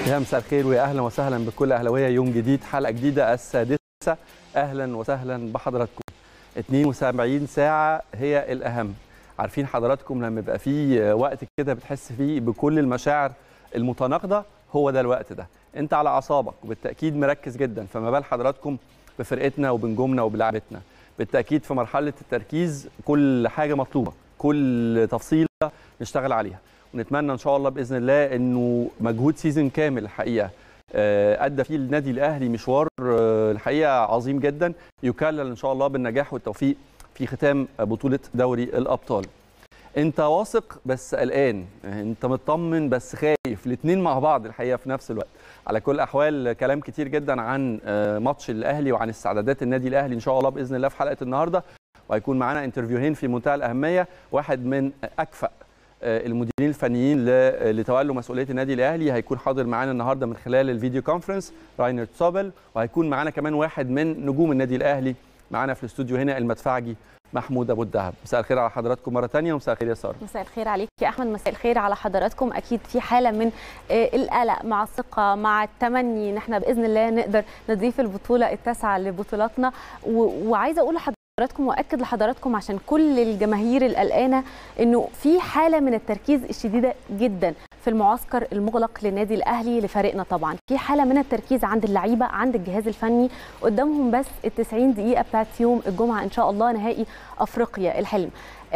يا مساء الخير ويا اهلا وسهلا بكل اهلاويه يوم جديد حلقه جديده السادسه اهلا وسهلا بحضراتكم 72 ساعه هي الاهم عارفين حضراتكم لما يبقى في وقت كده بتحس فيه بكل المشاعر المتناقضه هو ده الوقت ده انت على اعصابك وبالتاكيد مركز جدا فما بال حضراتكم بفرقتنا وبنجومنا وبلعبتنا بالتاكيد في مرحله التركيز كل حاجه مطلوبه كل تفصيله نشتغل عليها ونتمنى ان شاء الله باذن الله انه مجهود سيزون كامل الحقيقه ادى فيه النادي الاهلي مشوار الحقيقه عظيم جدا يكلل ان شاء الله بالنجاح والتوفيق في ختام بطوله دوري الابطال انت واثق بس قلقان انت مطمن بس خايف الاثنين مع بعض الحقيقه في نفس الوقت على كل الاحوال كلام كتير جدا عن ماتش الاهلي وعن استعدادات النادي الاهلي ان شاء الله باذن الله في حلقه النهارده وهيكون معانا انترفيوهين في منتهى الاهميه واحد من اكفأ المديرين الفنيين لتولوا مسؤوليه النادي الاهلي هيكون حاضر معانا النهارده من خلال الفيديو كونفرنس راينر صابل وهيكون معانا كمان واحد من نجوم النادي الاهلي معانا في الاستوديو هنا المدفعجي محمود ابو الدهب مساء الخير على حضراتكم مره ثانيه ومساء الخير يا ساره مساء الخير عليك يا احمد مساء الخير على حضراتكم اكيد في حاله من القلق مع الثقه مع التمني ان احنا باذن الله نقدر نضيف البطوله التاسعه لبطولاتنا وعايزه اقول لحضراتكم حضراتكم واكد لحضراتكم عشان كل الجماهير القلقانه انه في حاله من التركيز الشديده جدا في المعسكر المغلق للنادي الاهلي لفريقنا طبعا في حاله من التركيز عند اللعيبه عند الجهاز الفني قدامهم بس ال 90 دقيقه بتاعت يوم الجمعه ان شاء الله نهائي افريقيا الحلم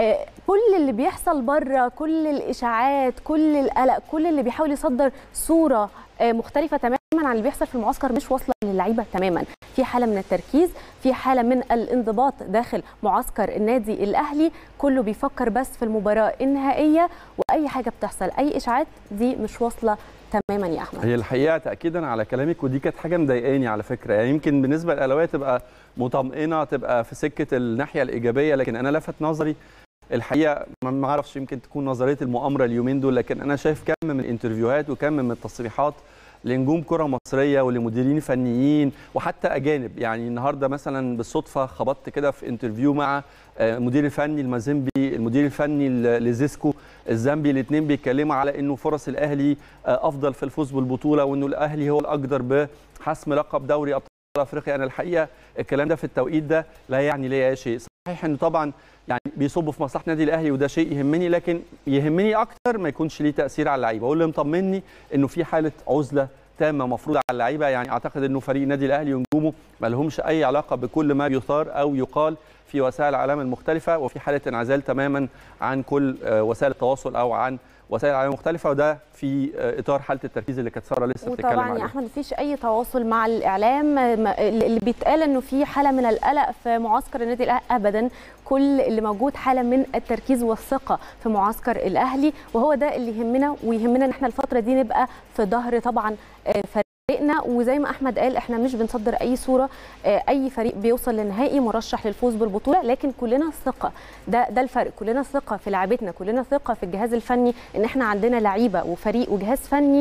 كل اللي بيحصل بره كل الاشاعات كل القلق كل اللي بيحاول يصدر صوره مختلفه تماما عن اللي بيحصل في المعسكر مش واصله للعيبه تماما في حاله من التركيز في حاله من الانضباط داخل معسكر النادي الاهلي كله بيفكر بس في المباراه النهائيه واي حاجه بتحصل اي اشاعات دي مش واصله تماما يا احمد هي الحقيقه تاكيدا على كلامك ودي كانت حاجه مضايقاني على فكره يعني يمكن بالنسبه للاهلاويه تبقى مطمئنه تبقى في سكه الناحيه الايجابيه لكن انا لفت نظري الحقيقه ما اعرفش يمكن تكون نظريه المؤامره اليومين دول لكن انا شايف كم من الانترفيوهات وكم من التصريحات لنجوم كره مصريه ولمديرين فنيين وحتى اجانب يعني النهارده مثلا بالصدفه خبطت كده في انترفيو مع المدير الفني المازيمبي المدير الفني لزيسكو الزامبي الاثنين بيتكلموا على انه فرص الاهلي افضل في الفوز بالبطوله وانه الاهلي هو الاقدر بحسم لقب دوري ابطال افريقيا انا الحقيقه الكلام ده في التوقيت ده لا يعني لي اي شيء صحيح انه طبعا يعني بيصبوا في مصلحه النادي الاهلي وده شيء يهمني لكن يهمني اكتر ما يكونش ليه تاثير على اللعيبه واللي مطمني انه في حاله عزله تامه مفروضه على اللعيبه يعني اعتقد انه فريق النادي الاهلي ونجومه ما لهمش اي علاقه بكل ما يثار او يقال في وسائل الاعلام المختلفه وفي حاله انعزال تماما عن كل وسائل التواصل او عن وسائل الاعلام المختلفه وده في اطار حاله التركيز اللي كانت ساره لسه بتتكلم عليها وطبعا يا احمد مفيش اي تواصل مع الاعلام اللي بيتقال انه في حاله من القلق في معسكر النادي الاهلي ابدا كل اللي موجود حاله من التركيز والثقه في معسكر الاهلي وهو ده اللي يهمنا ويهمنا ان احنا الفتره دي نبقى في ظهر طبعا فريق فريقنا وزي ما احمد قال احنا مش بنصدر اي صوره اي فريق بيوصل للنهائي مرشح للفوز بالبطوله لكن كلنا ثقه ده ده الفرق كلنا ثقه في لعيبتنا كلنا ثقه في الجهاز الفني ان احنا عندنا لعيبه وفريق وجهاز فني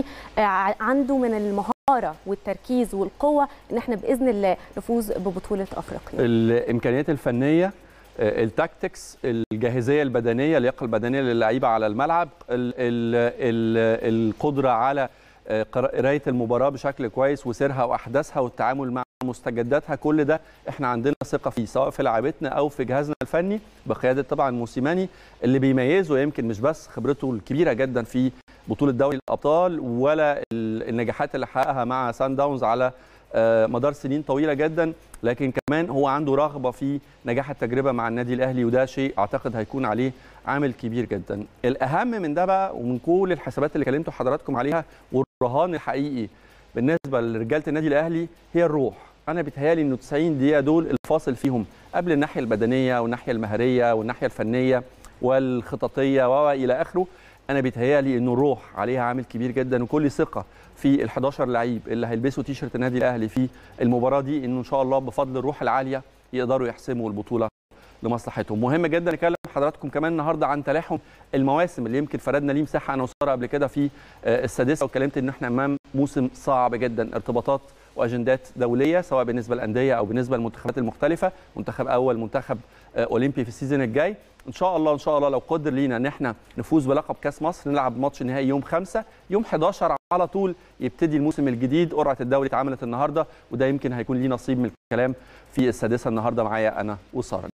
عنده من المهاره والتركيز والقوه ان احنا باذن الله نفوز ببطوله افريقيا الامكانيات الفنيه التاكتكس الجاهزيه البدنيه اللياقه البدنيه للعيبه على الملعب ال ال ال القدره على قرايه المباراه بشكل كويس وسيرها واحداثها والتعامل مع مستجداتها كل ده احنا عندنا ثقه فيه سواء في لعيبتنا او في جهازنا الفني بقياده طبعا موسيماني اللي بيميزه يمكن مش بس خبرته الكبيره جدا في بطوله دوري الابطال ولا النجاحات اللي حققها مع سان داونز على مدار سنين طويله جدا لكن كمان هو عنده رغبه في نجاح التجربه مع النادي الاهلي وده شيء اعتقد هيكون عليه عامل كبير جدا الاهم من ده بقى ومن كل الحسابات اللي كلمتوا حضراتكم عليها والرهان الحقيقي بالنسبه لرجاله النادي الاهلي هي الروح انا بيتهيالي انه 90 دقيقه دول الفاصل فيهم قبل الناحيه البدنيه والناحيه المهريه والناحيه الفنيه والخططيه والى اخره انا بيتهيالي انه الروح عليها عامل كبير جدا وكل ثقه في ال 11 لعيب اللي هيلبسوا تيشرت النادي الاهلي في المباراه دي انه ان شاء الله بفضل الروح العاليه يقدروا يحسموا البطوله لمصلحتهم مهم جدا نكلم حضراتكم كمان النهارده عن تلاحم المواسم اللي يمكن فردنا ليه مساحه انا وساره قبل كده في السادسه واتكلمت ان احنا امام موسم صعب جدا ارتباطات واجندات دوليه سواء بالنسبه للانديه او بالنسبه للمنتخبات المختلفه منتخب اول منتخب اولمبي في السيزون الجاي ان شاء الله ان شاء الله لو قدر لينا ان احنا نفوز بلقب كاس مصر نلعب ماتش النهائي يوم خمسة يوم 11 على طول يبتدي الموسم الجديد قرعه الدوري اتعملت النهارده وده يمكن هيكون ليه نصيب من الكلام في السادسه النهارده معايا انا وساره